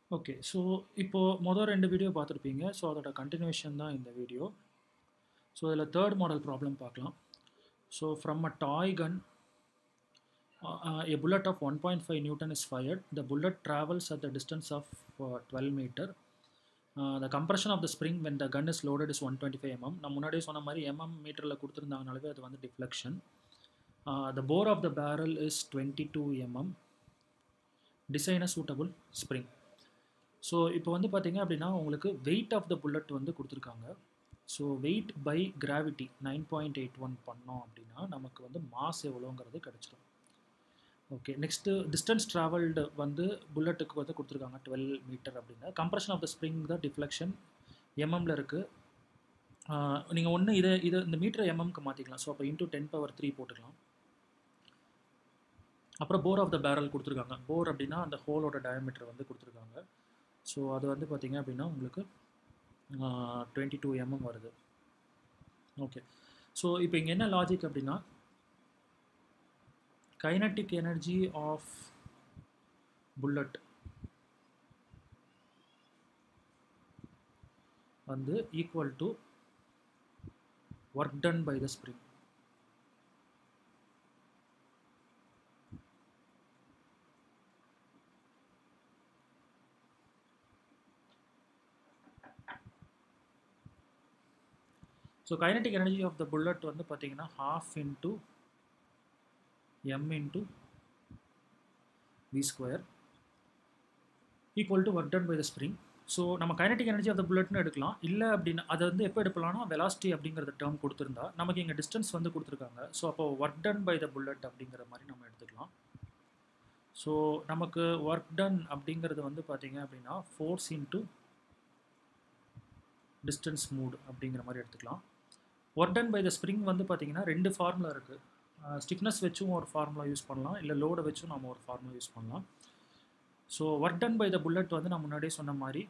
Okay. So, இப்போ மொத 2 video பார்த்துருப்பீங்க. ஸோ, அதோட கன்டினியூஷன் தான் இந்த வீடியோ. ஸோ, இதில 3 மாடல் ப்ராப்ளம் பார்க்கலாம். So, from a toy gun, uh, uh, a bullet of 1.5 Newton is fired. The bullet travels at the distance of uh, 12 meter. Uh, the compression of the spring when the gun is loaded is 125 mm. நான் முன்னாடியே சொன்ன மாதிரி mm மீட்டரில் கொடுத்துருந்தாங்கனாலே அது வந்து deflection. Uh, the bore of the barrel is 22 mm. Design a suitable spring. So, இப்போ வந்து பார்த்தீங்க அப்படின்னா, உங்களுக்கு வெயிட் ஆஃப் த புல்லட் வந்து கொடுத்துருக்காங்க. ஸோ, வெயிட் பை கிராவிட்டி 9.81 பண்ணோம் அப்படின்னா, நமக்கு வந்து மாஸ் எவ்வளோங்கிறது கிடச்சிரும். ஓகே. நெக்ஸ்ட்டு டிஸ்டன்ஸ் ட்ராவல்டு வந்து புல்லட்டுக்கு வந்து கொடுத்துருக்காங்க 12 மீட்டர் அப்படின்னா, கம்ப்ரஷன் ஆஃப் த ஸ்ப்ரிங் தான் டிஃப்ளெக்ஷன் எம்எம்ல இருக்குது. நீங்கள் ஒன்று இதை இதை இந்த மீட்டரை எம்எம்க்கு மாற்றிக்கலாம். ஸோ, அப்போ இன்டூ 10 பவர் 3 போட்டுக்கலாம். அப்புறம் போர் ஆஃப் த பேரல் கொடுத்துருக்காங்க. போர் அப்படின்னா அந்த ஹோலோட டயாமீட்டர் வந்து கொடுத்துருக்காங்க. ஸோ, அது வந்து பார்த்தீங்க அப்படின்னா உங்களுக்கு 22 எம்எம் வருது. ஓகே. ஸோ, இப்போ இங்கே என்ன லாஜிக் அப்படின்னா கைனடிக் எனர்ஜி ஆஃப் புல்லட் வந்து equal to work done by the spring. So, kinetic energy of the bullet வந்து பார்த்தீங்கன்னா half into m into v square equal to work done by the spring. So, நம்ம kinetic energy of the புல்லட்னு எடுக்கலாம். இல்லை அப்படின்னா அதை வந்து எப்போ எடுக்கலாம்னா வெலாசிட்டி அப்படிங்கிறத டேர்ம் கொடுத்துருந்தா நமக்கு இங்கே டிஸ்டன்ஸ் வந்து கொடுத்துருக்காங்க. ஸோ, அப்போ work done by the bullet அப்படிங்கிற மாதிரி நம்ம எடுத்துக்கலாம். ஸோ, நமக்கு ஒர்க் டன் அப்படிங்கிறது வந்து பார்த்தீங்க அப்படின்னா ஃபோர்ஸ் இன்டூ டிஸ்டன்ஸ் மூட் அப்படிங்கிற மாதிரி எடுத்துக்கலாம். Work done by the spring வந்து பார்த்தீங்கன்னா 2 ஃபார்முலா இருக்குது. ஸ்டிஃப்னஸ் வச்சும் ஒரு ஃபார்முலா யூஸ் பண்ணலாம். இல்லை லோடை வச்சும் நம்ம ஒரு ஃபார்முலா யூஸ் பண்ணலாம். So, work done by the bullet வந்து நான் முன்னாடியே சொன்ன மாதிரி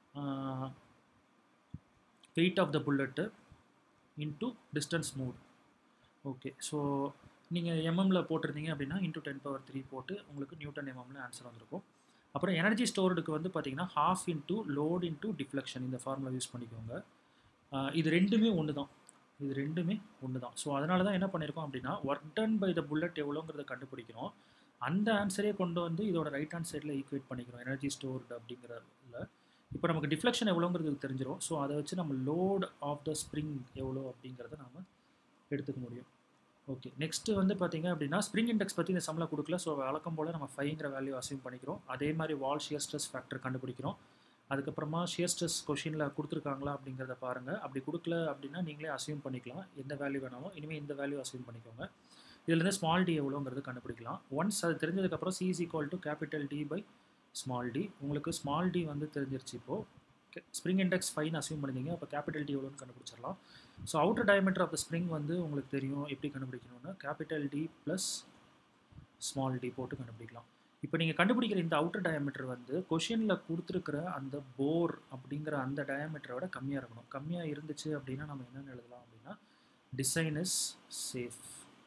weight of the bullet into distance moved. Okay. So, நீங்கள் எம்எம்ல போட்டிருந்தீங்க அப்படின்னா இன்டூ 10 பவர் 3 போட்டு உங்களுக்கு நியூட்டன் எம்எம்ல ஆன்சர் வந்திருக்கும். அப்புறம் எனர்ஜி ஸ்டோர்டுக்கு வந்து பார்த்தீங்கன்னா half into load into deflection இந்த ஃபார்முலா யூஸ் பண்ணிக்கோங்க. இது ரெண்டுமே ஒன்று தான். இது ரெண்டுமே ஒன்று தான். ஸோ, அதனால தான் என்ன பண்ணியிருக்கோம் அப்படின்னா work done by the bullet எவ்வளோங்கிறத கண்டுபிடிக்கிறோம். அந்த ஆன்சரே கொண்டு வந்து இதோட ரைட் ஹேண்ட் சைடில் ஈக்குவேட் பண்ணிக்கிறோம். எனர்ஜி ஸ்டோர்டு அப்படிங்கிறதுல. இப்போ நமக்கு டிஃப்ளெக்ஷன் எவ்வளோங்கிறது தெரிஞ்சிடும். ஸோ, அதை வச்சு நம்ம லோட் ஆஃப் த ஸ்ப்ரிங் எவ்வளோ அப்படிங்கிறத நம்ம எடுத்துக்க முடியும். ஓகே. நெக்ஸ்ட்டு வந்து பார்த்தீங்க அப்படின்னா ஸ்ப்ரிங் இண்டெக்ஸ் பற்றி இந்த சம்மில் கொடுக்கல. ஸோ, வழக்கம் போல் நம்ம 5ங்கிற வேல்யூ அஸ்யூம் பண்ணிக்கிறோம். அதே மாதிரி வால் ஷியர் ஸ்ட்ரெஸ் ஃபேக்டர் கண்டுபிடிக்கிறோம். அதுக்கப்புறமா ஷியர் ஸ்ட்ரெஸ் கொஷினில் கொடுத்துருக்காங்களா அப்படிங்கிறத பாருங்கள். அப்படி கொடுக்கல அப்படின்னா நீங்களே அஸ்யூம் பண்ணிக்கலாம். எந்த வேல்யூ வேணாலும். இனிமேல் இந்த வேல்யூ அஸ்யூம் பண்ணிக்கோங்க. இதுலேருந்து ஸ்மால் டி எவ்வளோங்கிறது கண்டுபிடிக்கலாம். ஒன்ஸ் அது தெரிஞ்சதுக்கப்புறம் C is equal to capital D by small d. உங்களுக்கு ஸ்மால் டி வந்து தெரிஞ்சிருச்சு இப்போது. ஸ்ப்ரிங் இண்டெக்ஸ் 5ன்னு அஸ்யூம் பண்ணியிருந்தீங்க. அப்போ கேபிட்டல் டி எவ்வளோன்னு கண்டுபிடிச்சிடலாம். So, outer diameter of the spring வந்து உங்களுக்கு தெரியும் எப்படி கண்டுபிடிக்கணும்னு capital D plus small d போட்டு கண்டுபிடிக்கலாம். இப்போ நீங்கள் கண்டுபிடிக்கிற இந்த அவுட்டர் டயாமீட்டர் வந்து கொஷினில் கொடுத்துருக்கிற அந்த போர் அப்படிங்கிற அந்த டயாமீட்டரை விட கம்மியாக இருக்கணும். கம்மியாக இருந்துச்சு அப்படின்னா நம்ம என்னென்னு எழுதலாம் அப்படின்னா design is safe.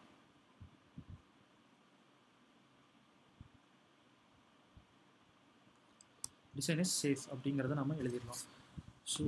Design is safe அப்படிங்கிறத நம்ம எழுதிடலாம். ஸோ,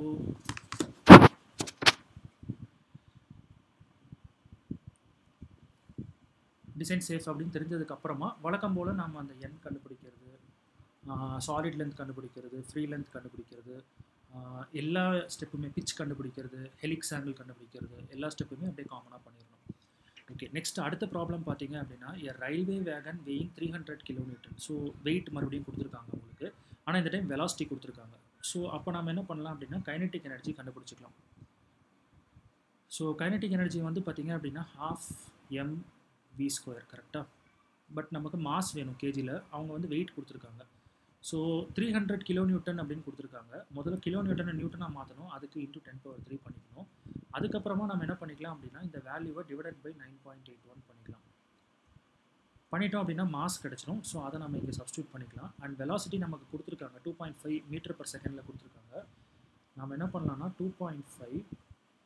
டிசைன் சேஃப் அப்படின்னு தெரிஞ்சதுக்கு அப்புறமா வழக்கம் போல் நம்ம அந்த எண் கண்டுபிடிக்கிறது சாலிட் லென்த் கண்டுபிடிக்கிறது ஃப்ரீ லென்த் கண்டுபிடிக்கிறது எல்லா ஸ்டெப்புமே பிச் கண்டுபிடிக்கிறது ஹெலிக்ஸ் ஆங்கிள் கண்டுபிடிக்கிறது எல்லா ஸ்டெப்புமே அப்படியே காமனாக பண்ணிடணும் ஓகே நெக்ஸ்ட் அடுத்த ப்ராப்ளம் பார்த்தீங்க அப்படின்னா a railway wagon weighing three hundred kilometre so weight மறுபடியும் கொடுத்துருக்காங்க உங்களுக்கு ஆனால் இந்த டைம் வெலாசிட்டி கொடுத்துருக்காங்க ஸோ அப்போ நம்ம என்ன பண்ணலாம் அப்படின்னா கைனட்டிக் எனர்ஜி கண்டுபிடிச்சிக்கலாம் ஸோ கைனட்டிக் எனர்ஜி வந்து பார்த்தீங்க அப்படின்னா ஹாஃப் எம் வி ஸ்கொயர் கரெக்டாக பட் நமக்கு மாஸ் வேணும் கேஜியில் அவங்க வந்து வெயிட் கொடுத்துருக்காங்க so three hundred kilo newton அப்படின்னு கொடுத்துருக்காங்க முதல்ல கிலோ நியூட்டனை நியூட்டனாக மாற்றணும் அதுக்கு இன்டூ டென் பவர் த்ரீ பண்ணிக்கணும் அதுக்கப்புறமா நம்ம என்ன பண்ணிக்கலாம் அப்படின்னா இந்த வேல்யூவை divided by nine point eight one பண்ணிக்கலாம் பண்ணிட்டோம் அப்படின்னா மாஸ் கிடச்சிரும் ஸோ அதை நம்ம இங்கே சப்ஸ்டியூட் பண்ணிக்கலாம் அண்ட் வெலாசிட்டி நமக்கு கொடுத்துருக்காங்க two point five metre per செகண்டில் கொடுத்துருக்காங்க நம்ம என்ன பண்ணலாம்னா two point five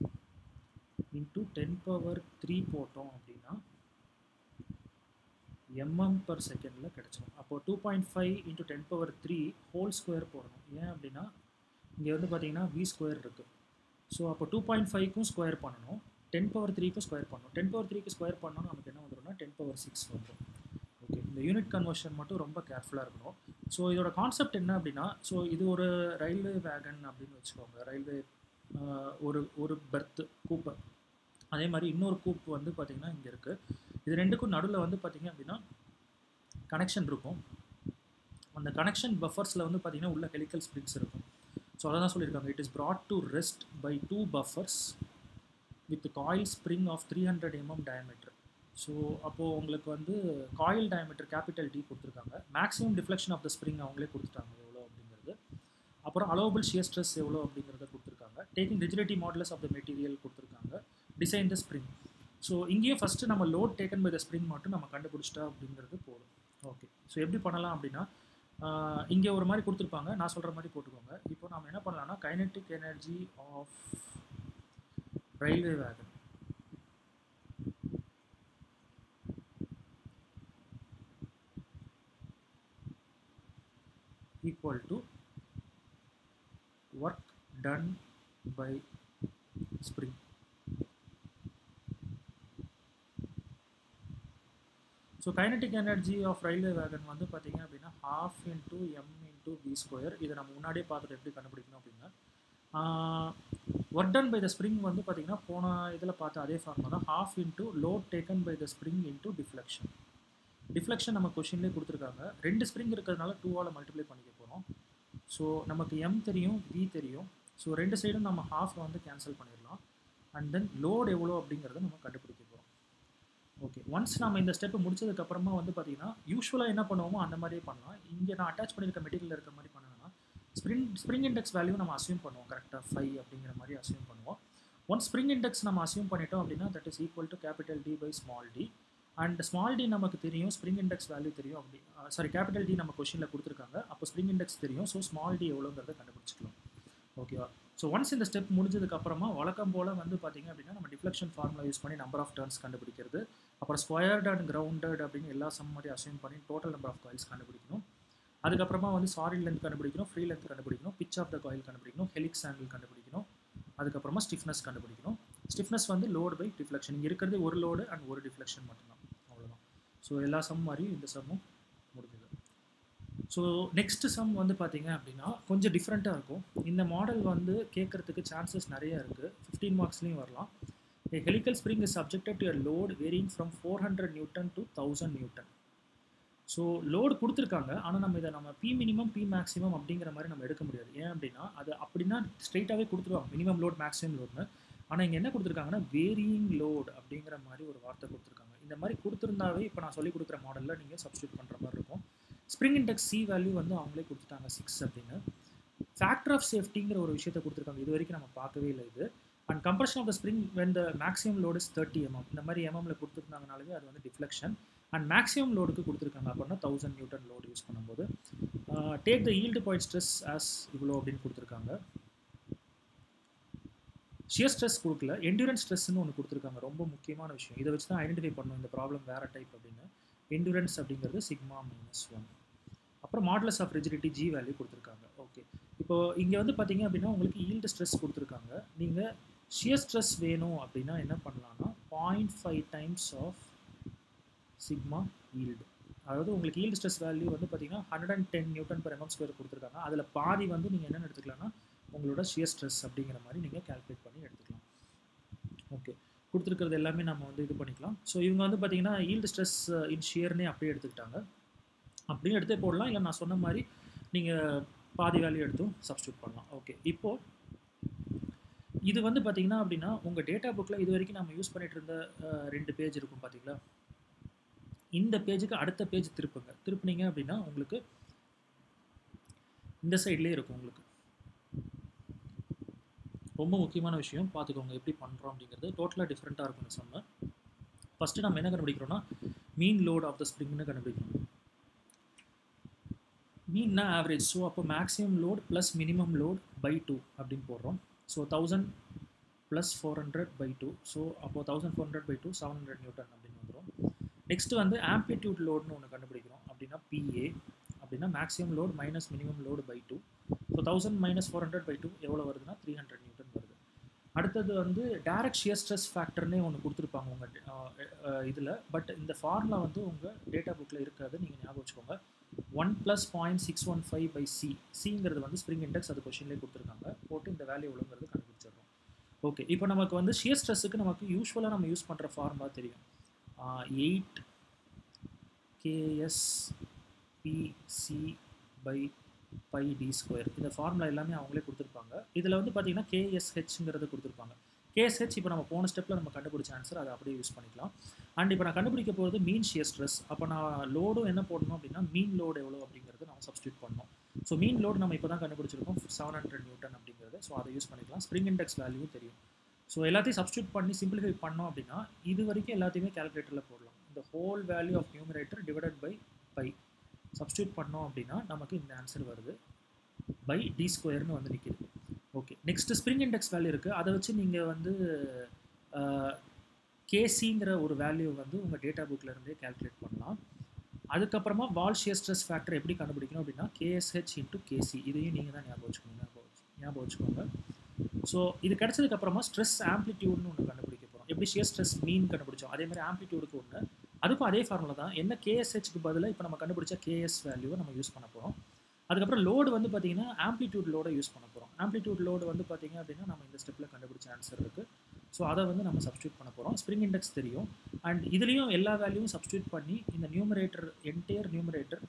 into ten power three போட்டோம் அப்படின்னா எம்எம் பர் செகண்டில் கிடச்சிடும் அப்போது two point five into ten power three whole square போடணும் ஏன் அப்படின்னா இங்கே வந்து பார்த்தீங்கன்னா வி ஸ்கொயர் இருக்குது ஸோ அப்போ டூ பாயிண்ட் ஃபைவ்க்கும் ஸ்கொயர் பண்ணணும் டென் பவர் த்ரீக்கும் ஸ்கொயர் பண்ணணும் டென் பவர் த்ரீக்கு ஸ்கொயர் பண்ணோன்னா நமக்கு என்ன வந்துடும்னா டென் பவர் சிக்ஸ் வந்துடும் ஓகே இந்த யூனிட் கன்வர்ஷன் மட்டும் ரொம்ப கேர்ஃபுல்லாக இருக்கணும் ஸோ இதோட கான்செப்ட் என்ன அப்படின்னா ஸோ இது ஒரு ரயில்வே வேகன் அப்படின்னு வச்சுக்கோங்க ரயில்வே ஒரு ஒரு பெர்த்து கூப்பை அதே மாதிரி இன்னொரு கூப் வந்து பார்த்திங்கன்னா இங்கே இருக்குது இது ரெண்டுக்கும் நடுவில் வந்து பார்த்திங்க அப்படின்னா கனெக்ஷன் இருக்கும் அந்த கனெக்ஷன் பஃபர்ஸில் வந்து பார்த்திங்கன்னா உள்ள ஹெலிக்கல் ஸ்ப்ரிங்ஸ் இருக்கும் ஸோ அதை தான் சொல்லியிருக்காங்க it is brought to rest by two buffers with coil spring of three hundred mm diameter so அப்போது உங்களுக்கு வந்து காயில் டயமீட்டர் கேபிட்டல் டி கொடுத்துருக்காங்க maximum deflection of the spring அவங்களே கொடுத்துட்டாங்க எவ்வளோ அப்படிங்கிறது அப்புறம் அலோவபிள் ஷியர் ஸ்ட்ரெஸ் எவ்வளோ அப்படிங்கிறத கொடுத்துருக்காங்க taking rigidity modulus of the material கொடுத்துருக்காங்க டிசைன் த ஸ்ப்ரிங் ஸோ இங்கேயும் ஃபஸ்ட்டு நம்ம load taken by the spring மட்டும் நம்ம கண்டுபிடிச்சிட்டா அப்படிங்கிறது போதும் ஓகே ஸோ எப்படி பண்ணலாம் அப்படின்னா இங்கே ஒரு மாதிரி கொடுத்துருப்பாங்க நான் சொல்கிற மாதிரி போட்டுக்கோங்க இப்போ நம்ம என்ன பண்ணலாம்னா kinetic energy of railway wagon equal to work done by spring so kinetic energy of railway wagon வந்து பார்த்தீங்க அப்படின்னா half into m into v square இதை நம்ம முன்னாடியே பார்த்துட்டு எப்படி கண்டுபிடிக்கணும் அப்படின்னா work done by the spring வந்து பார்த்தீங்கன்னா போன இதில் பார்த்த அதே ஃபார்மா தான் half into load taken by the spring into deflection deflection நம்ம கொஷின்லேயே கொடுத்துருக்காங்க ரெண்டு ஸ்ப்ரிங் இருக்கிறதுனால டூவால் மல்டிப்ளை பண்ணிக்க போகிறோம் ஸோ நமக்கு எம் தெரியும் வி தெரியும் ஸோ ரெண்டு சைடும் நம்ம ஹாஃப் வந்து கேன்சல் பண்ணிடலாம் அண்ட் தென் லோட் எவ்வளோ அப்படிங்கிறத நம்ம கண்டுபிடிக்க போகிறோம் ஓகே ஒன்ஸ் நம்ம இந்த ஸ்டெப் முடிச்சதுக்கப்புறமா வந்து பார்த்தீங்கன்னா யூஸ்வலாக என்ன பண்ணுவோமோ அந்த மாதிரியே பண்ணலாம் இங்கே நான் அட்டாச் பண்ணியிருக்க மெட்டீரியல் இருக்க மாதிரி பண்ணணும்னா ஸ்ப்ரிங் ஸ்ப்ரிங் இண்டெக்ஸ் வேல்யூ நம்ம அசியூம் பண்ணுவோம் கரெக்டாக ஃபைவ் அப்படிங்கிற மாதிரி அசியூம் பண்ணுவோம் ஒன் ஸ்ப்ரிங் இண்டெக்ஸ் நம்ம அசியூம் பண்ணிட்டோம் அப்படின்னா that is equal to capital D by small d and small d நமக்கு தெரியும் ஸ்ப்ரிங் இண்டெக்ஸ் வேல்யூ தெரியும் அப்படி சாரி கேபிட்டல் டி நம்ம கொஷினில் கொடுத்துருக்காங்க அப்போ ஸ்ப்ரிங் இண்டெக்ஸ் தெரியும் ஸோ ஸ்மால் டி எவ்வளோங்கிறத கண்டுபிடிச்சிக்கலாம் ஓகேவா ஸோ ஒன்ஸ் இந்த ஸ்டெப் முடிஞ்சதுக்கு அப்புறமா வழக்கம் போல் வந்து பார்த்திங்க அப்படின்னா நம்ம டிஃப்ளெக்ஷன் ஃபார்முலா யூஸ் பண்ணி நம்பர் ஆஃப் டர்ன்ஸ் கண்டுபிடிக்கிறது அப்புறம் ஸ்கொயர்ட் அண்ட் கிரவுண்டட் அப்படின்னு எல்லா சம் மாதிரி அசியூம் பண்ணி டோட்டல் நம்பர் ஆஃப் காயில்ஸ் கண்டுபிடிக்கணும் அதுக்கப்புறமா வந்து சாரி லென்த் கண்டுபிடிக்கணும் ஃப்ரீ லென்த் கண்டுபிடிக்கணும் பிச் ஆஃப் த காயில் கண்டுபிடிக்கணும் ஹெலிக்ஸ் ஆங்கிள் கண்டுபிடிக்கணும் அதுக்கப்புறமா ஸ்டிஃப்னஸ் கண்டுபிடிக்கணும் ஸ்டிஃப்னஸ் வந்து லோடு பை டிஃப்ளெக்ஷன் இங்கே இருக்கிறது ஒரு லோடு அண்ட் ஒரு டிஃப்ளெக்ஷன் மட்டும்தான் அவ்வளோதான் ஸோ எல்லா சம் மாதிரியும் இந்த சம்மும் முடிஞ்சது ஸோ நெக்ஸ்ட் சம் வந்து பார்த்தீங்க அப்படின்னா கொஞ்சம் டிஃப்ரெண்ட்டாக இருக்கும் இந்த மாடல் வந்து கேட்குறதுக்கு சான்சஸ் நிறைய இருக்குது ஃபிஃப்டீன் மார்க்ஸ்லேயும் வரலாம் A helical spring is subjected to a load varying from 400 Newton to 1000 Newton. So load கொடுத்துருக்காங்க ஆனால் நம்ம இதை நம்ம பி மினிமம் பி மேக்ஸிமம் அப்படிங்கிற மாதிரி நம்ம எடுக்க முடியாது ஏன் அப்படின்னா அது அப்படின்னா ஸ்ட்ரெயிட்டாகவே கொடுத்துருவாங்க மினிமம் லோட் மேக்ஸிமம் லோட்னு ஆனால் இங்கே என்ன கொடுத்துருக்காங்கன்னா வேரியிங் லோட் அப்படிங்கிற மாதிரி ஒரு வார்த்தை கொடுத்துருக்காங்க இந்த மாதிரி கொடுத்துருந்தாவே இப்போ நான் சொல்லி கொடுக்குற மாடலில் நீங்கள் சப்ஸ்டியூட் பண்ணுற மாதிரி இருக்கும் ஸ்ப்ரிங் இண்டெக்ஸ் சி வேல்யூ வந்து அவங்களே கொடுத்துட்டாங்க சிக்ஸ் அப்படின்னு ஃபேக்டர் ஆஃப் சேஃப்டிங்கிற ஒரு விஷயத்தை கொடுத்துருக்காங்க இது வரைக்கும் நம்ம பார்க்கவே இல்லை இது and compression of the spring when the maximum load is thirty mm இந்த மாதிரி எம்எம்ல கொடுத்துருந்தாங்கனாலே அது வந்து டிஃப்ளெக்ஷன் அண்ட் மேக்ஸிமம் லோடுக்கு கொடுத்துருக்காங்க அப்படின்னா தௌசண்ட் நியூட்டன் லோடு யூஸ் பண்ணும்போது take the yield point stress as இவ்வளோ அப்படின்னு கொடுத்துருக்காங்க ஷியர் ஸ்ட்ரெஸ் கொடுக்கல என்டூரன்ஸ் ஸ்ட்ரெஸ்னு ஒன்று கொடுத்துருக்காங்க ரொம்ப முக்கியமான விஷயம் இதை வச்சு தான் ஐடென்டிஃபை பண்ணணும் இந்த ப்ராப்ளம் வேறு டைப் அப்படின்னு என்டூரன்ஸ் அப்படிங்கிறது சிக்மா மைனஸ் ஒன் அப்புறம் modulus of rigidity G value கொடுத்துருக்காங்க ஓகே இப்போ இங்கே வந்து பார்த்தீங்க அப்படின்னா உங்களுக்கு ஈல்டு ஸ்ட்ரெஸ் கொடுத்துருக்காங்க நீங்கள் ஷியர் ஸ்ட்ரெஸ் வேணும் அப்படின்னா என்ன பண்ணலாம்னா point five times of sigma yield அதாவது உங்களுக்கு ஈல்டு ஸ்ட்ரெஸ் வேல்யூ வந்து பார்த்தீங்கன்னா hundred and ten newton per mm square கொடுத்துருக்காங்க அதில் பாதி வந்து நீங்கள் என்னென்னு எடுத்துக்கலாம்னா உங்களோட ஷியர் ஸ்ட்ரெஸ் அப்படிங்கிற மாதிரி நீங்கள் கால்குலேட் பண்ணி எடுத்துக்கலாம் ஓகே கொடுத்துருக்கிறது எல்லாமே நம்ம வந்து இது பண்ணிக்கலாம் ஸோ இவங்க வந்து பார்த்தீங்கன்னா ஈல்டு ஸ்ட்ரெஸ் இன் ஷியர்னே அப்படியே எடுத்துக்கிட்டாங்க அப்படியும் எடுத்தே போடலாம் இல்லை நான் சொன்ன மாதிரி நீங்கள் பாதி வேல்யூ எடுத்தும் சப்ஸ்டியூட் பண்ணலாம் ஓகே இப்போது இது வந்து பார்த்தீங்கன்னா அப்படின்னா உங்கள் டேட்டா புக்கில் இது வரைக்கும் நம்ம யூஸ் பண்ணிட்டு இருந்த ரெண்டு பேஜ் இருக்கும் பார்த்தீங்களா இந்த பேஜுக்கு அடுத்த பேஜ் திருப்புங்க திருப்புனீங்க அப்படின்னா உங்களுக்கு இந்த சைட்லேயே இருக்கும் உங்களுக்கு ரொம்ப முக்கியமான விஷயம் பார்த்துக்கோங்க எப்படி பண்ணுறோம் அப்படிங்கிறது டோட்டலாக டிஃப்ரெண்ட்டாக இருக்கும் இந்த சம்ம ஃபஸ்ட்டு நம்ம என்ன கண்டுபிடிக்கிறோம்னா மீன் லோட் ஆஃப் த ஸ்ப்ரிங்னு கண்டுபிடிக்கணும் மீன்னா ஆவரேஜ் ஸோ அப்போ maximum load plus minimum load by two அப்படின்னு போடுறோம் so thousand plus four hundred by two so அப்போது thousand four hundred by two seven hundred newton அப்படின்னு வந்துடும் நெக்ஸ்ட் வந்து ஆம்பிளிடியூட் லோடுன்னு ஒன்று கண்டுபிடிக்கிறோம் அப்படின்னா பிஏ அப்படின்னா maximum load minus minimum load by two so thousand minus four hundred by two எவ்வளோ வருதுன்னா த்ரீ ஹண்ட்ரட் நியூட்டன் வருது அடுத்தது வந்து டைரக்ட் ஷியர் ஸ்ட்ரெஸ் ஃபேக்டர்னே ஒன்று கொடுத்துருப்பாங்க உங்கள் இதில் பட் இந்த ஃபார்முலா வந்து உங்கள் டேட்டா புக்கில் இருக்காது நீங்கள் ஞாபகம் வச்சுக்கோங்க one plus point six one five by C சிங்கிறது வந்து ஸ்ப்ரிங் இண்டெக்ஸ் அது கொஷின்லேயே கொடுத்துருக்காங்க போட்டு இந்த வேல்யூ எவ்வளோங்கிறது கண்டுபிடிச்சிடுறோம் ஓகே இப்போ நமக்கு வந்து ஷியர் ஸ்ட்ரெஸ்ஸுக்கு நமக்கு யூஸ்வலாக நம்ம யூஸ் பண்ணுற ஃபார்முலா தெரியும் eight KS PC by pi d square இந்த ஃபார்முலா எல்லாமே அவங்களே கொடுத்துருப்பாங்க இதில் வந்து பார்த்தீங்கன்னா கேஎஸ்ஹெச்ங்கிறது கொடுத்துருப்பாங்க கேஎஸ்ஹெச் இப்போ நம்ம போன ஸ்டெப்பில் நம்ம கண்டுபிடிச்ச ஆன்சர் அதை அப்படியே யூஸ் பண்ணிக்கலாம் அண்ட் இப்போ நான் கண்டுபிடிக்க போகிறது மீன் ஷியர் ஸ்ட்ரெஸ் அப்போ நான் லோடும் என்ன போடணும் அப்படின்னா மீன் லோடு எவ்வளோ அப்படிங்கிறது நம்ம சப்ஸ்டியூட் பண்ணணும் ஸோ மீன் லோடு நம்ம இப்போ தான் கண்டுபிடிச்சிருக்கோம் செவன் ஹண்ட்ரட் நியூட்டன் அப்படிங்கிறது ஸோ அதை யூஸ் பண்ணிக்கலாம் ஸ்ப்ரிங் இண்டெக்ஸ் வேல்யூ தெரியும் ஸோ எல்லாத்தையும் சப்ஸ்டியூட் பண்ணி சிம்பிளிஃபை பண்ணோம் அப்படின்னா இது வரைக்கும் எல்லாத்தையுமே கேல்குலேட்டரில் போடலாம் இந்த whole value of numerator divided by pi substitute பண்ணோம் அப்படின்னா நமக்கு இந்த ஆன்சர் வருது பை டி ஸ்கொயர்னு வந்து நிற்கிது okay next spring index value இருக்குது அதை வச்சு நீங்கள் வந்து கேசிங்கிற ஒரு வேல்யூ வந்து உங்கள் டேட்டா புக்கில் இருந்தே கேல்குலேட் பண்ணலாம் அதுக்கப்புறமா வால் ஷியர் ஸ்ட்ரெஸ் ஃபேக்டர் எப்படி கண்டுபிடிக்கணும் அப்படின்னா கேஎஸ்ஹெச் இன்ட்டு கேசி இதையும் நீங்கள் தான் ஞாபகம் வச்சுக்கோங்க ஞாபகம் வச்சு ஞாபகம் வச்சுக்கோங்க ஸோ இது கிடச்சதுக்கப்புறமா ஸ்ட்ரெஸ் ஆம்ப்ளிடியூட்னு ஒன்று கண்டுபிடிக்க போகிறோம் எப்படி ஷியர் ஸ்ட்ரெஸ் மீன் கண்டுபிடிச்சோம் அதே மாதிரி ஆம்ப்ளிடியூடுக்கு ஒன்று அதுக்கும் அதே ஃபார்முலா தான் என்ன கேஎஸ்ஹெச்க்கு பதிலாக இப்போ நம்ம கண்டுபிடிச்ச கேஎஸ் வேல்யூவை நம்ம யூஸ் பண்ண போகிறோம் அதுக்கப்புறம் லோடு வந்து பார்த்தீங்கன்னா ஆம்ப்ளிடியூட் லோடை யூஸ் பண்ண போகிறோம் ஆம்ப்ளிடியூட் லோடு வந்து பார்த்தீங்க அப்படின்னா நம்ம இந்த ஸ்டெப்பில் கண்டுபிடிச்ச ஆன்சர் இருக்குது ஸோ அதை வந்து நம்ம சப்ஸ்டியூட் பண்ண போகிறோம் ஸ்ப்ரிங் இண்டெக்ஸ் தெரியும் அண்ட் இதுலேயும் எல்லா வேல்யூவும் சப்ஸ்டியூட் பண்ணி இந்த numerator entire numerator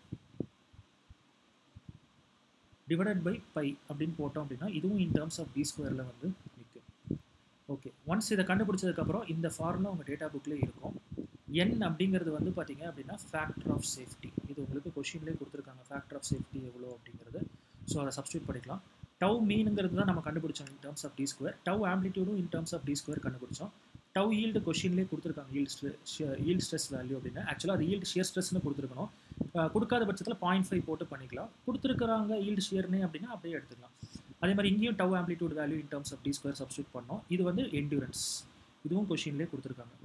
divided by pi அப்படின்னு போட்டோம் அப்படின்னா இதுவும் இன் டேர்ம்ஸ் ஆஃப் டி ஸ்கொயரில் வந்து நிற்கும் ஓகே ஒன்ஸ் இதை கண்டுபிடிச்சதுக்கப்புறம் இந்த ஃபார்முலா உங்கள் டேட்டா புக்லேயே இருக்கும் என் அப்படிங்கிறது வந்து பார்த்தீங்க அப்படின்னா ஃபேக்டர் ஆஃப் சேஃப்டி இது உங்களுக்கு கொஷின்லேயே கொடுத்துருக்காங்க ஃபேக்டர் ஆஃப் சேஃப்டி எவ்வளோ அப்படிங்கிறது ஸோ அதை சப்ஸ்டியூட் பண்ணிக்கலாம் டவ் மீனுங்கிறது தான் நம்ம கண்டுபிடிச்சோம் in terms of d square tau ஆம்ப்ளிடியூடும் in terms of d square கண்டுபிடிச்சோம் டவ் ஈல்டு கொஷின்லேயே கொடுத்துருக்காங்க ஈல்ட் ஈல்ட் ஸ்ட்ரெஸ் வேல்யூ அப்படின்னு ஆக்சுவலாக அது ஈல்டு ஷியர் ஸ்ட்ரெஸ்னு கொடுத்துருக்கணும் கொடுக்காத பட்சத்தில் பாயிண்ட் ஃபைவ் போட்டு பண்ணிக்கலாம் கொடுத்துருக்குறாங்க ஈல்டு ஷியர்னே அப்படின்னா அப்படியே எடுத்துக்கலாம் அதே மாதிரி இங்கேயும் tau amplitude value in terms of d square substitute பண்ணோம் இது வந்து என்டூரன்ஸ் இதுவும் கொஷின்லேயே கொடுத்துருக்காங்க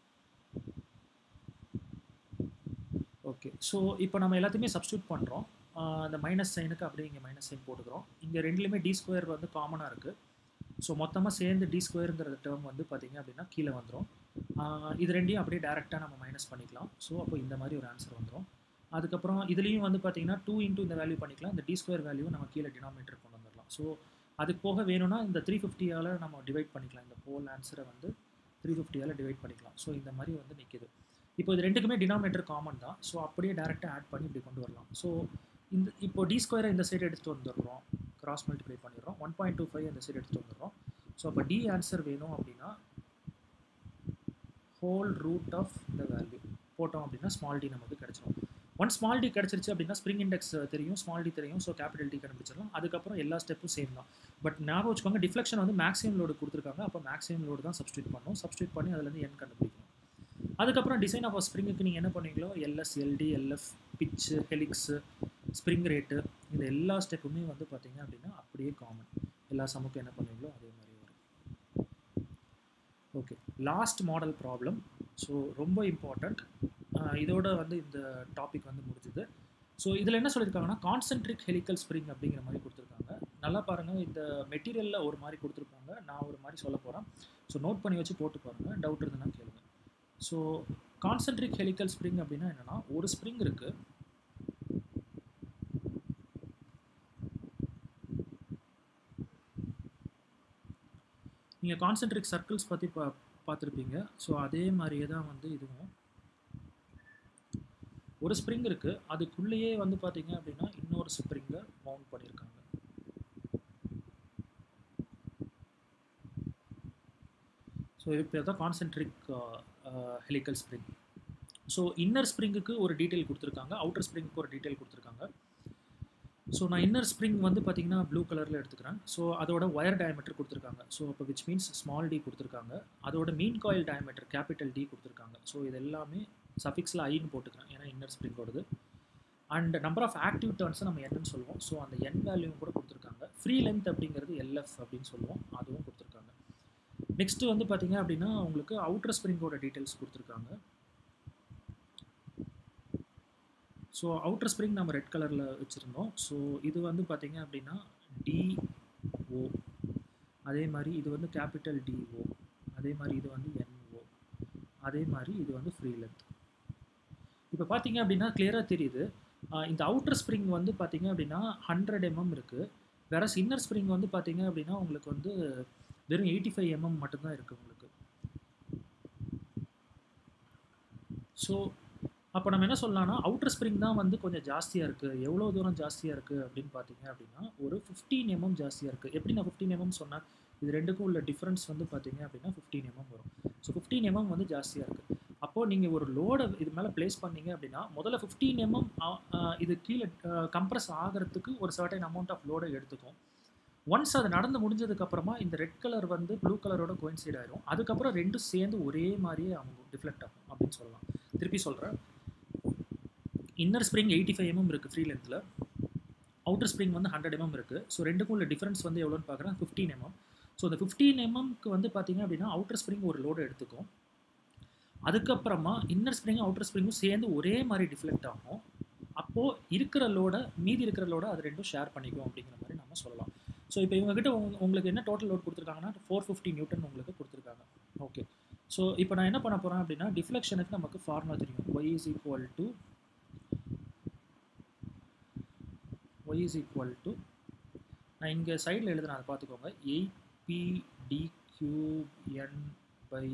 ஓகே ஸோ இப்போ நம்ம எல்லாத்தையுமே சப்ஸ்டியூட் பண்ணுறோம் அந்த மைனஸ் சைனுக்கு அப்படியே இங்கே மைனஸ் சைன் போட்டுக்கிறோம் இங்கே ரெண்டுலேயுமே டி ஸ்கொயர் வந்து காமனாக இருக்குது ஸோ மொத்தமாக சேர்ந்து டி ஸ்கொயருங்கிற டேர்ம் வந்து பார்த்திங்க அப்படின்னா கீழே வந்துடும் இது ரெண்டையும் அப்படியே டேரெக்டாக நம்ம மைனஸ் பண்ணிக்கலாம் ஸோ அப்போ இந்த மாதிரி ஒரு ஆன்சர் வந்துடும் அதுக்கப்புறம் இதுலேயும் வந்து பார்த்திங்கன்னா டூ இன்ட்டு இந்த வேல்யூ பண்ணிக்கலாம் இந்த டி ஸ்கொயர் வேல்யூ நம்ம கீழே டினாமினேட்டர் கொண்டு வந்துடலாம் ஸோ அதுக்கு போக வேணும்னா இந்த த்ரீ ஃபிஃப்டியால் நம்ம டிவைட் பண்ணிக்கலாம் இந்த ஹோல் ஆன்சரை வந்து த்ரீ ஃபிஃப்டியால் டிவைட் பண்ணிக்கலாம் ஸோ இந்த மாதிரி வந்து நிற்கிது இப்போ இது ரெண்டுக்குமே டினாமினேட்டர் காமன் தான் ஸோ அப்படியே டேரெக்டாக ஆட் பண்ணி இப்படி கொண்டு வரலாம் ஸோ இந்த இப்போ டி ஸ்கொயரை இந்த சைடு எடுத்துகிட்டு வந்துடுறோம் கிராஸ் மல்டிப்ளை பண்ணிடுறோம் ஒன் பாயிண்ட் டூ ஃபைவ் இந்த சைடு எடுத்துகிட்டு வந்துடுறோம் ஸோ அப்போ டி ஆன்சர் வேணும் அப்படின்னா whole root of the value போட்டோம் அப்படின்னா ஸ்மால் டி நமக்கு கிடச்சிரும் ஒன் ஸ்மால் டி கிடச்சிருச்சு அப்படின்னா ஸ்ப்ரிங் இண்டெக்ஸ் தெரியும் ஸ்மால் டி தெரியும் ஸோ கேபிட்டல் டி கண்டுபிடிச்சிடலாம் அதுக்கப்புறம் எல்லா ஸ்டெப்பும் சேம் தான் பட் ஞாபகம் வச்சுக்கோங்க டிஃப்ளெக்ஷன் வந்து மேக்ஸிமம் லோடு கொடுத்துருக்காங்க அப்போ மேக்ஸிமம் லோடு தான் சப்ஸ்டியூட் பண்ணணும் சப்ஸ்டியூட் பண்ணி அதுலேருந்து என் கண்டுபிடிக்கணும் அதுக்கப்புறம் டிசைன் ஆஃப் ஸ்ப்ரிங்குக்கு நீங்கள் என்ன பண்ணுவீங்களோ LS LD LF pitch helix spring rate இந்த எல்லா ஸ்டெப்புமே வந்து பார்த்தீங்க அப்படின்னா அப்படியே காமன் எல்லா சமுக்கும் என்ன பண்ணுவீங்களோ அதே மாதிரி வரும் okay last model problem so ரொம்ப இம்பார்ட்டண்ட் இதோட வந்து இந்த டாபிக் வந்து முடிஞ்சுது ஸோ இதில் என்ன சொல்லியிருக்காங்கன்னா கான்சென்ட்ரிக் ஹெலிக்கல் ஸ்ப்ரிங் அப்படிங்கிற மாதிரி கொடுத்துருக்காங்க நல்லா பாருங்கள் இந்த மெட்டீரியலில் ஒரு மாதிரி கொடுத்துருப்பாங்க நான் ஒரு மாதிரி சொல்ல போகிறேன் ஸோ நோட் பண்ணி வச்சு போட்டு பாருங்கள் டவுட் இருந்ததுன்னா கேளுங்க ஸோ கான்சென்ட்ரிக் ஹெலிக்கல் ஸ்ப்ரிங் அப்படின்னா என்னென்னா ஒரு ஸ்ப்ரிங் இருக்குது நீங்கள் கான்சென்ட்ரிக் சர்க்கிள்ஸ் பற்றி பா பார்த்துருப்பீங்க ஸோ அதே மாதிரியே தான் வந்து இதுவும் ஒரு ஸ்ப்ரிங் இருக்குது அதுக்குள்ளேயே வந்து பார்த்தீங்க அப்படின்னா இன்னொரு ஸ்ப்ரிங்கை மவுண்ட் பண்ணியிருக்காங்க ஸோ இது பேர் தான் concentric helical spring so inner ஸ்ப்ரிங்குக்கு ஒரு டீட்டெயில் கொடுத்துருக்காங்க அவுட்டர் ஸ்ப்ரிங்க்கு ஒரு டீட்டெயில் கொடுத்துருக்காங்க ஸோ நான் இன்னர் ஸ்ப்ரிங் வந்து பார்த்தீங்கன்னா ப்ளூ கலரில் எடுத்துக்கிறேன் ஸோ அதோட ஒயர் டயமீட்டர் கொடுத்துருக்காங்க ஸோ அப்போ விச் மீன்ஸ் ஸ்மால் டி கொடுத்துருக்காங்க அதோட mean coil diameter capital D கொடுத்துருக்காங்க ஸோ இது எல்லாமே சஃபிக்ஸில் ஐன்னு போட்டுக்கிறேன் ஏன்னா இன்னர் ஸ்ப்ரிங்கோடது அண்ட் நம்பர் ஆஃப் ஆக்டிவ் டர்ன்ஸை நம்ம என்னன்னு சொல்லுவோம் ஸோ அந்த என் வேல்யூவும் கூட கொடுத்துருக்காங்க ஃப்ரீ லென்த் அப்படிங்கிறது எல்எஃப் அப்படின்னு சொல்லுவோம் அதுவும் கொடுத்துருக்காங்க நெக்ஸ்ட்டு வந்து பார்த்தீங்க அப்படின்னா உங்களுக்கு அவுட்டர் ஸ்ப்ரிங்கோட டீட்டெயில்ஸ் கொடுத்துருக்காங்க ஸோ அவுட்டர் ஸ்ப்ரிங் நம்ம ரெட் கலரில் வச்சுருந்தோம் ஸோ இது வந்து பார்த்தீங்க அப்படின்னா டிஓ அதே மாதிரி இது வந்து கேபிட்டல் டிஓ அதே மாதிரி இது வந்து என்ஓ அதே மாதிரி இது வந்து ஃப்ரீ லென்த் இப்போ பார்த்தீங்க அப்படின்னா கிளியராக தெரியுது ஆஹ் இந்த அவுட்டர் ஸ்ப்ரிங் வந்து பார்த்தீங்க அப்படின்னா ஹண்ட்ரட் எம்எம் இருக்குது வேற இன்னர் ஸ்ப்ரிங் வந்து பார்த்தீங்க அப்படின்னா உங்களுக்கு வந்து வெறும் எயிட்டி ஃபைவ் எம்எம் மட்டும்தான் இருக்குது உங்களுக்கு ஸோ அப்போ நம்ம என்ன சொல்லலாம்னா அவுட்டர் ஸ்ப்ரிங் தான் வந்து கொஞ்சம் ஜாஸ்தியாக இருக்குது எவ்வளோ தூரம் ஜாஸ்தியாக இருக்குது அப்படின்னு பார்த்தீங்க அப்படின்னா ஒரு ஃபிஃப்டீன் எம்எம் ஜாஸ்தியாக இருக்குது எப்படி நான் ஃபிஃப்டீன் எம்எம் சொன்னேன் இது ரெண்டுக்கும் உள்ள டிஃப்ரென்ஸ் வந்து பார்த்தீங்க அப்படின்னா ஃபிஃப்டீன் எம்எம் வரும் ஸோ ஃபிஃப்டீன் எம்எம் வந்து ஜாஸ்தியாக இருக்குது அப்போது நீங்கள் ஒரு லோடை இது மேலே ப்ளேஸ் பண்ணீங்க அப்படின்னா முதல்ல ஃபிஃப்டீன் எம்எம் இது கீழே கம்ப்ரஸ் ஆகிறதுக்கு ஒரு சர்டைன் அமௌண்ட் ஆஃப் லோடை எடுத்துக்கும் ஒன்ஸ் அது நடந்து முடிஞ்சதுக்கப்புறமா இந்த ரெட் கலர் வந்து ப்ளூ கலரோட கோயின்சைட் ஆயிரும் அதுக்கப்புறம் ரெண்டும் சேர்ந்து ஒரே மாதிரியே ஆகும் டிஃப்ளெக்ட் ஆகும் அப்படின்னு சொல்லலாம் திருப்பி சொல்கிறேன் inner spring eighty five mm இருக்குது ஃப்ரீ லென்த்தில் அவுட்டர் ஸ்ப்ரிங் வந்து ஹண்ட்ரட் எம்எம் இருக்குது ஸோ ரெண்டுக்கும் உள்ள டிஃப்ரென்ஸ் வந்து எவ்வளோன்னு பார்க்குறேன் ஃபிஃப்டீன் எம்எம் ஸோ இந்த ஃபிஃப்டீன் எம்எம்க்கு வந்து பார்த்தீங்க அப்படின்னா அவுட்டர் ஸ்ப்ரிங் ஒரு லோடு எடுத்துக்கும் அதுக்கப்புறமா இன்னர் ஸ்ப்ரிங்கும் அவுட்டர் ஸ்ப்ரிங்கும் சேர்ந்து ஒரே மாதிரி டிஃப்ளெக்ட் ஆகும் அப்போது இருக்கிற லோட மீதி இருக்கிற லோட அது ரெண்டும் ஷேர் பண்ணிக்கும் அப்படிங்கிற மாதிரி நம்ம சொல்லலாம் ஸோ இப்போ இவங்ககிட்ட உங்க- உங்களுக்கு என்ன டோட்டல் லோட் கொடுத்துருக்காங்கன்னா ஃபோர் ஃபிஃப்டி நியூட்டன் உங்களுக்கு கொடுத்துருக்காங்க ஓகே ஸோ இப்போ நான் என்ன பண்ண போகிறேன் அப்படின்னா டிஃப்ளெக்ஷனுக்கு நமக்கு ஃபார்முலா தெரியும் y is equal to y is equal to நான் இங்கே சைடில் எழுதுறேன் அதை பார்த்துக்கோங்க eight P D cube n by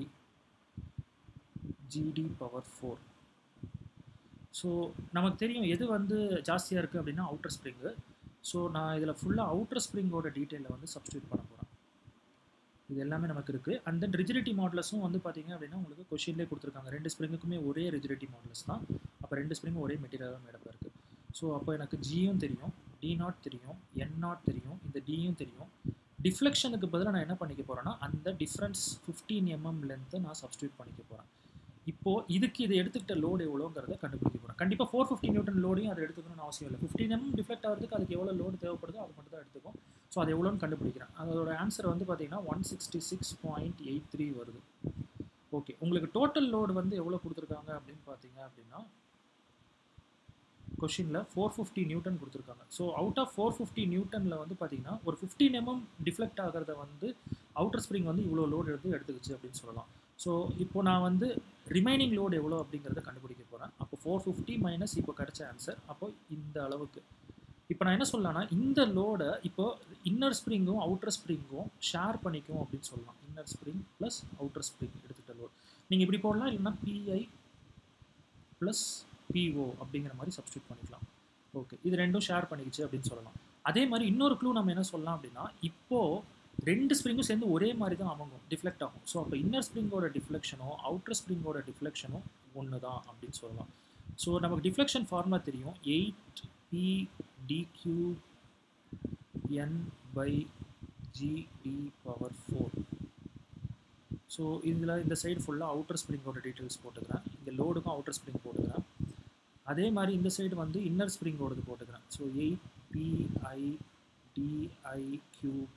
GT power four so நமக்கு தெரியும் எது வந்து ஜாஸ்தியாக இருக்குது அப்படின்னா அவுட்டர் ஸ்ப்ரிங்கு ஸோ நான் இதில் ஃபுல்லாக அவுட்டர் ஸ்ப்ரிங்கோட டீட்டெயிலில் வந்து சப்ஸ்டியூட் பண்ண போகிறேன் இது எல்லாமே நமக்கு இருக்குது அண்ட் தென் ரிஜிடிட்டி மாடலஸும் வந்து பார்த்தீங்க அப்படின்னா உங்களுக்கு கொஷின்லேயே கொடுத்துருக்காங்க ரெண்டு ஸ்ப்ரிங்குக்குமே ஒரே ரிஜிடிட்டி மாடல்ஸ் தான் அப்போ ரெண்டு ஸ்ப்ரிங்கும் ஒரே மெட்டீரியலாக மேடப்பாக இருக்குது ஸோ அப்போ எனக்கு ஜியும் தெரியும் டி நாட் தெரியும் என் நாட் தெரியும் இந்த டியும் தெரியும் டிஃப்ளெக்ஷனுக்கு பதிலாக நான் என்ன பண்ணிக்க போகிறேன்னா அந்த டிஃப்ரென்ஸ் ஃபிஃப்டீன் எம்எம் லென்த்தை நான் சப்ஸ்டியூட் பண்ணிக்க போகிறேன் இப்போது இதுக்கு இது எடுத்துக்கிட்ட லோடு எவ்வளோங்கிறத கண்டுபிடிக்க போகிறேன் கண்டிப்பாக ஃபோர் ஃபிஃப்டி நியூட்டன் லோடையும் அதை எடுத்துக்கணும்னு அவசியம் இல்லை ஃபிஃப்டின் எம் டிஃப்ளெக்ட் ஆகிறதுக்கு அதுக்கு எவ்வளோ லோடு தேவைப்படுதோ அது மட்டும் தான் எடுத்துக்கும் ஸோ அது எவ்வளோன்னு கண்டுபிடிக்கிறேன் அதோட ஆன்சர் வந்து பார்த்தீங்கன்னா one sixty six point eight three வருது ஓகே உங்களுக்கு டோட்டல் லோடு வந்து எவ்வளோ கொடுத்துருக்காங்க அப்படின்னு பார்த்தீங்க அப்படின்னா கொஷினில் ஃபோர் ஃபிஃப்டி நியூட்டன் கொடுத்துருக்காங்க so out of four fifty நியூட்டனில் வந்து பார்த்தீங்கன்னா ஒரு ஃபிஃப்டீன் எம்எம் டிஃப்ளெக்ட் ஆகிறத வந்து அவுட்டர் ஸ்ப்ரிங் வந்து இவ்வளோ லோடு எடுத்து எடுத்துக்கிச்சு அப்படின்னு சொல்லலாம் ஸோ இப்போ நான் வந்து ரிமைனிங் லோடு எவ்வளோ அப்படிங்கிறத கண்டுபிடிக்க போகிறேன் அப்போ ஃபோர் ஃபிஃப்டி மைனஸ் இப்போ கிடைச்ச ஆன்சர் அப்போ இந்த அளவுக்கு இப்போ நான் என்ன சொல்லலாம்னா இந்த லோடை இப்போ இன்னர் ஸ்ப்ரிங்கும் அவுட்டர் ஸ்ப்ரிங்கும் ஷேர் பண்ணிக்கும் அப்படின்னு சொல்லலாம் inner spring plus outer spring எடுத்துக்கிட்ட லோட் நீங்கள் இப்படி போடலாம் இல்லைன்னா பிஐ ப்ளஸ் பிஓ அப்படிங்கிற மாதிரி சப்ஸ்டியூட் பண்ணிக்கலாம் ஓகே இது ரெண்டும் ஷேர் பண்ணிக்கிச்சு அப்படின்னு சொல்லலாம் அதே மாதிரி இன்னொரு க்ளூ நம்ம என்ன சொல்லலாம் அப்படின்னா இப்போது ரெண்டு ஸ்ப்ரிங்கும் சேர்ந்து ஒரே மாதிரி தான் அமைங்கும் டிஃப்ளெக்ட் ஆகும் ஸோ அப்போ இன்னர் ஸ்ப்ரிங்கோட டிஃப்ளெக்ஷனும் அவுட்டர் ஸ்ப்ரிங்கோட டிஃப்ளெக்ஷனும் ஒன்று தான் அப்படின்னு சொல்லலாம் ஸோ நமக்கு டிஃப்ளெக்ஷன் ஃபார்முலா தெரியும் eight P D cube N by GT power four so இதில் இந்த சைடு ஃபுல்லாக அவுட்டர் ஸ்ப்ரிங்கோட டீட்டெயில்ஸ் போட்டுக்கிறேன் இந்த லோடுக்கும் அவுட்டர் ஸ்ப்ரிங் போட்டுக்கிறேன் அதே மாதிரி இந்த சைடு வந்து இன்னர் ஸ்ப்ரிங்கோடது போட்டுக்கிறேன் so eight PI DI cube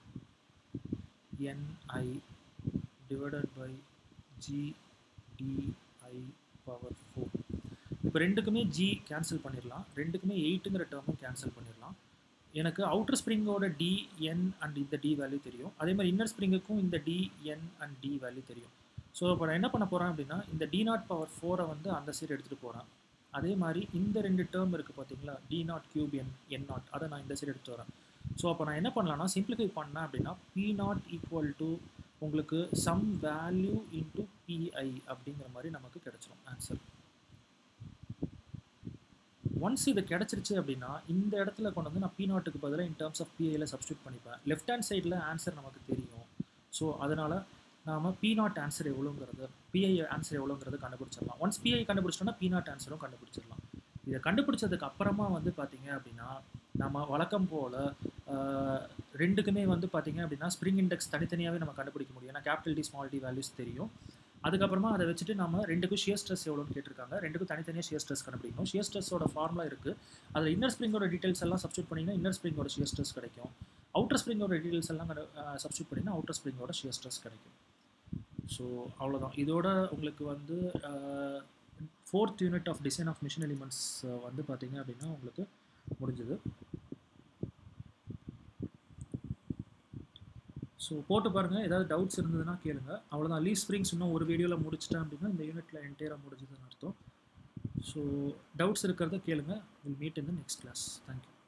NI divided by GDI power four இப்போ ரெண்டுக்குமே ஜி கேன்சல் பண்ணிடலாம் ரெண்டுக்குமே எயிட்டுங்கிற டேர்மும் கேன்சல் பண்ணிடலாம் எனக்கு அவுட்டர் ஸ்ப்ரிங்கோட டி என் அண்ட் இந்த டி வேல்யூ தெரியும் அதே மாதிரி இன்னர் ஸ்ப்ரிங்குக்கும் இந்த D N and D value தெரியும் ஸோ இப்போ நான் என்ன பண்ண போகிறேன் அப்படின்னா இந்த டி நாட் பவர் ஃபோரை வந்து அந்த சைடு எடுத்துகிட்டு போகிறேன் அதே மாதிரி இந்த ரெண்டு டேர்ம் இருக்குது பார்த்தீங்களா D naught cube N N naught அதை நான் இந்த சைடு எடுத்து வரேன் ஸோ அப்போ நான் என்ன பண்ணலாம்னா சிம்பிளிஃபை பண்ணேன் அப்படின்னா பி நாட் ஈக்குவல் டு உங்களுக்கு சம் வேல்யூ இன்ட்டு பிஐ அப்படிங்கிற மாதிரி நமக்கு கிடைச்சிரும் ஆன்சர் ஒன்ஸ் இது கிடச்சிருச்சு அப்படின்னா இந்த இடத்துல கொண்டு வந்து நான் பி நாட்டுக்கு பதிலாக இன் டர்ம்ஸ் ஆஃப் பிஐயில் சப்ஸ்டியூட் பண்ணிப்பேன் லெஃப்ட் ஹேண்ட் சைடில் ஆன்சர் நமக்கு தெரியும் ஸோ அதனால் நாம் பி நாட் ஆன்சர் எவ்வளோங்கிறது பிஐ ஆன்சர் எவ்வளோங்கிறது கண்டுபிடிச்சிடலாம் ஒன்ஸ் பிஐ கண்டுபிடிச்சிட்டோம்னா பி நாட் ஆன்சரும் கண்டுபிடிச்சிடலாம் இதை கண்டுபிடிச்சதுக்கு அப்புறமா வந்து பார்த்தீங்க அப்படின்னா நம்ம வழக்கம் போல் ரெண்டுக்குமே வந்து பார்த்தீங்க அப்படின்னா ஸ்ப்ரிங் இண்டெக்ஸ் தனித்தனியாகவே நம்ம கண்டுபிடிக்க முடியும் ஏன்னா capital D small D values தெரியும் அதுக்கப்புறமா அதை வச்சுட்டு நம்ம ரெண்டுக்கும் ஷியர் ஸ்ட்ரெஸ் எவ்வளோன்னு கேட்டிருக்காங்க ரெண்டுக்கும் தனித்தனியாக ஷியர் ஸ்ட்ரெஸ் கண்டுபிடிக்கணும் ஷியர் ஸ்ட்ரெஸ்ஸோட ஃபார்முலா இருக்குது அதில் இன்னர் ஸ்ப்ரிங்கோட டீட்டெயில்ஸ் எல்லாம் சப்ஸ்டியூட் பண்ணிங்கன்னா இன்னர் ஸ்ப்ரிங்கோட ஷியர் ஸ்ட்ரெஸ் கிடைக்கும் அவுட்டர் ஸ்ப்ரிங்கோட டீட்டெயில்ஸ் எல்லாம் சப்ஸ்டியூட் பண்ணிங்கன்னா அவுட்டர் ஸ்ப்ரிங்கோட ஷியர் ஸ்ட்ரெஸ் கிடைக்கும் ஸோ அவ்வளோதான் இதோட உங்களுக்கு வந்து fourth unit of design of machine elements வந்து பார்த்தீங்க அப்படின்னா உங்களுக்கு முடிஞ்சது ஸோ போட்டு பாருங்கள் ஏதாவது டவுட்ஸ் இருந்ததுன்னா கேளுங்க அவ்வளோதான் லீவ் ஸ்ப்ரிங்ஸ் இன்னும் ஒரு வீடியோவில் முடிச்சிட்டேன் அப்படின்னா இந்த யூனிட்டில் என்டையராக முடிஞ்சதுன்னு அர்த்தம் ஸோ டவுட்ஸ் இருக்கிறத கேளுங்க will meet in the next class thank you